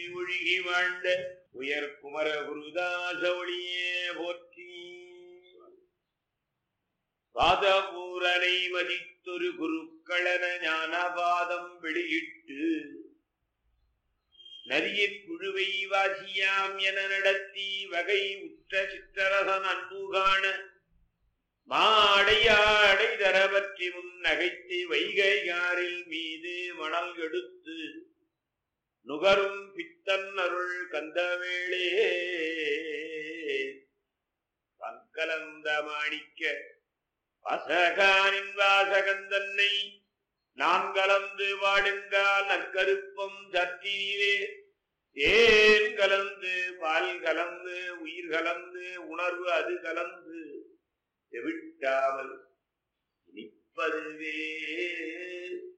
ஊற்றி ஒழுகி வாழ்ந்த உயர் குமர குருதாச ஒளியே போற்றி பாதபூரனை மதித்தொரு குருக்களன ஞானபாதம் வெளியிட்டு நரியற் குழுவை வாசியாம் என நடத்தி வகை உற்ற சிற்றரசன் அன்பு காண மாடையாடை தரபற்றி முன் நகைத்து வைகையாரில் மீது மணல் எடுத்து நுகரும் பித்தன் அருள் கந்தவேளே பங்கலந்த மாணிக்க வாசகானின் வாசகந்தன்னை நான் கலந்து வாடுங்கால் நற்கருப்பம் சத்தினிலே ஏன் கலந்து பால் கலந்து உயிர் கலந்து உணர்வு அது கலந்து எவிட்டாமல் நிற்பதுவே